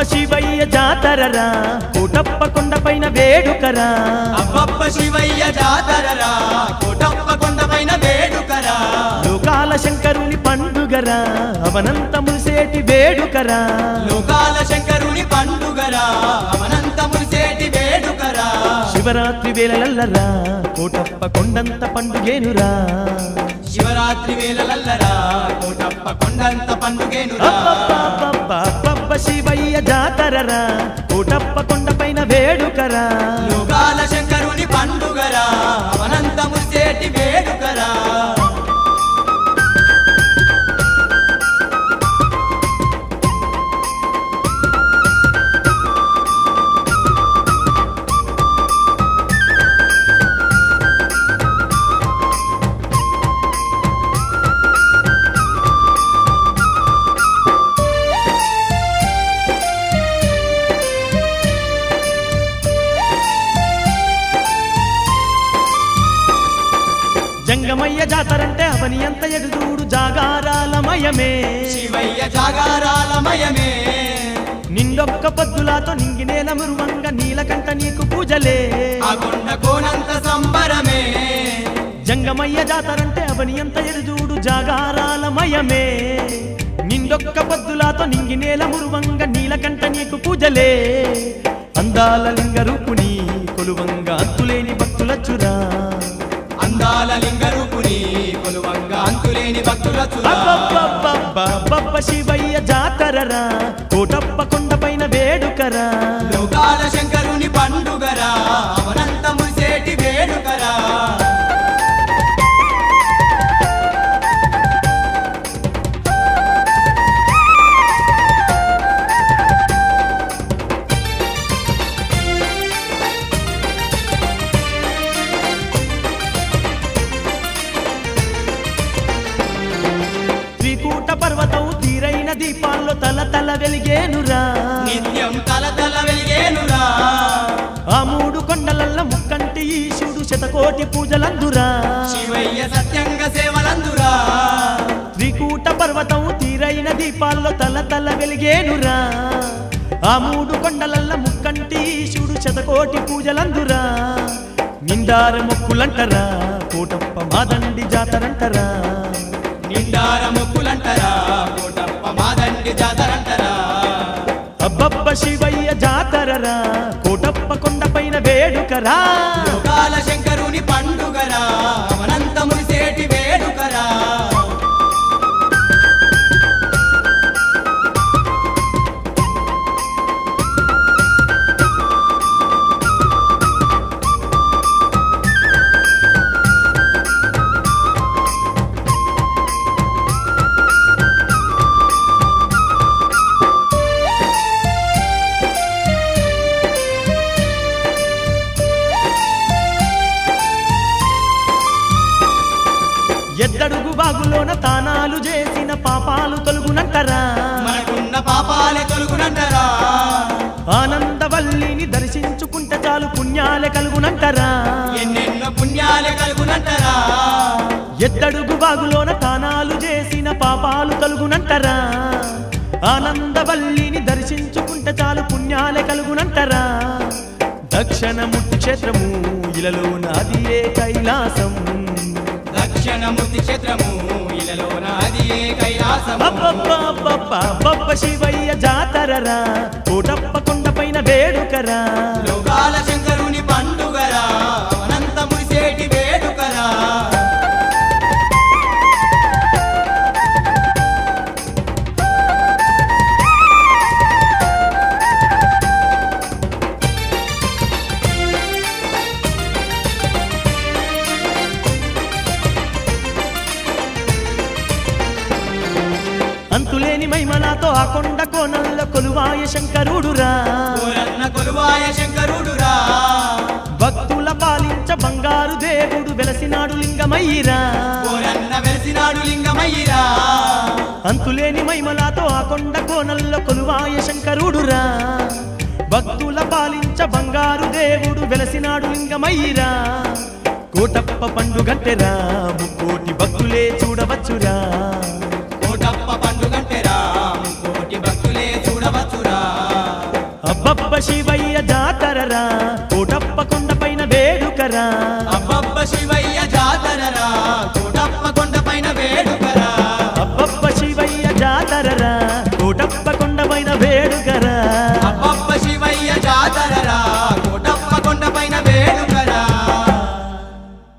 శివయ్య జాతరరా కోటప్ప కొండపైన వేడుకరా అబ్బబ్బ శివయ్య జాతరరా కోటప్ప కొండపైన వేడుకరా లోకాల శంకరుని పండుగరా అవనంత మురిసేటి వేడుకరా లోకాల శంకరుని పండుగరా అనంత మురిసేటి వేడుకరా శివరాత్రి వేళలల్లరా కోటప్ప కొండంత పండుగేనురా శివరాత్రి వేళలల్లరా కోటప్ప కొండంత పండుగేనురా అబ్బబ్బబ్బబ్బబ్బ శివయ్య జాతరరా కోటప్ప కొండపైన వేడుకరా లోకాల శంకరుని పండుగరా అనంత మురిసేటి వేడుకరా జంగమయ్య జాతరంటే అవని ఎంత ఎడుదూడు జాగారాలమయమే శివయ్య జాగారాలమయమే నిండొక్క పొద్దులాతో నింగినేల మురువంగ నీలకంట నీకు పూజలే ఆ కొండ కోనంత సంబరమే జంగమయ్య జాతరంటే అవని ఎంత ఎడుదూడు జాగారాలమయమే నిండొక్క పొద్దులాతో నింగినేల మురువంగ నీలకంట నీకు పూజలే అందాల లింగ రూపుని కొలువంగ అంతులేని భక్తులచ్చురా అందాల లింగ రూపుని కొలువంగా అంతులేని భక్తుల చురా అబ్బబ్బబ్బబ్బబ్బ శివయ్య జాతరరా కోటప్ప కొండపైన వేడుకరా లోకాల శంకరుని పండుగరా అవనంత మురిసేటి వేడుకరా త్రికూట పర్వతం తీరైన దీపాల్లో తల తల వెలిగేనురా నిత్యం తల తల వెలిగేనురా ఆ మూడు కొండలల్ల ముక్కంటి ఈశుడు శతకోటి పూజలందురా శివయ్య సత్యంగా సేవలందురా త్రికూట పర్వతం తీరైన దీపాల్లో తల తల వెలిగేనురా ఆ మూడు కొండలల్ల ముక్కంటి ఈశుడు శతకోటి పూజలందురా నిండార మొక్కులంటరా కోటప్ప మాదండి జాతరంటరా నిండార మొక్కులంటరా కోటప్ప మాదండి జాతరంటరా అబ్బబ్బ శివయ్య జాతరరా కోటప్ప కొండపైన వేడుకరా లోకాల శంకరుని పండుగరా అవనంత మురిసేటి వేడుకరా ఎద్దడుగు బాగులోన తానాలు చేసిన పాపాలు తొలుగునంటరా మనకున్న పాపాలే తొలుగునంటరా ఆనందవల్లిని దర్శించుకుంటే చాలు పుణ్యాలే కలుగునంటరా ఎన్నెన్నో పుణ్యాలే కలుగునంటరా ఎద్దడుగు బాగులోన తానాలు చేసిన పాపాలు తొలుగునంటరా ఆనందవల్లిని దర్శించుకుంటే చాలు పుణ్యాలే కలుగునంటరా దక్షిణముట్టి క్షేత్రము ఇలలో నాది ఏ కైలాసం దక్షిణమూర్తి క్షేత్రము ఇలలోన అది ఏ కైలాసము అబ్బబ్బబ్బబ్బబ్బ శివయ్య జాతరరా కోటప్ప కొండపైన వేడుకరా లోకాల శంకరుని పండుగరా అనంత మురిసేటి వేడుకరా అంతులేని మైమలాతో ఆ కొండ కోనల్లో కొలువాయ శంకరుడురా కోరన్న కొలువాయ శంకరుడురా భక్తుల పాలించ బంగారు దేవుడు వెలసినాడు లింగమయ్యిరా కోరన్న వెలిసినాడు లింగమయ్యిరా అంతులేని మైమలాతో ఆ కొండ కోనల్లో కొలువాయ శంకరుడురా భక్తుల పాలించ బంగారు దేవుడు వెలసినాడు లింగమయ్యిరా కోటప్ప పండుగంటెరా ముక్కోటి భక్తులే చూడవచ్చురా కోటప్ప పండుగంటెరా కోటి భక్తులే చూడవచ్చురా పండుగరా